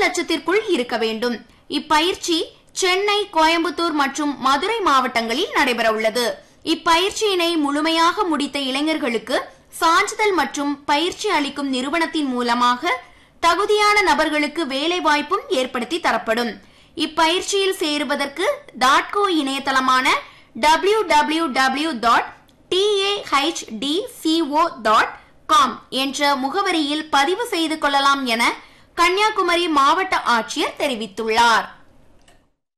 லட்சத்திற்குள் இருக்க வேண்டும் இப்பயிற்சி சென்னை கோயம்புத்தூர் மற்றும் மதுரை மாவட்டங்களில் நடைபெற உள்ளது இப்பயிற்சியினை முழுமையாக முடித்த இளைஞர்களுக்கு சான்றிதழ் மற்றும் பயிற்சி அளிக்கும் நிறுவனத்தின் மூலமாக தகுதியான நபர்களுக்கு வேலை வாய்ப்பும் ஏற்படுத்தி தரப்படும் இப்பயிற்சியில் சேருவதற்கு டாட்கோ இணையதளமான W W W dot TAHDCO dot com என்ற முகவரியில் பதிவு செய்து கொள்ளலாம் என கன்னியாகுமரி மாவட்ட ஆட்சியர் தெரிவித்துள்ளார்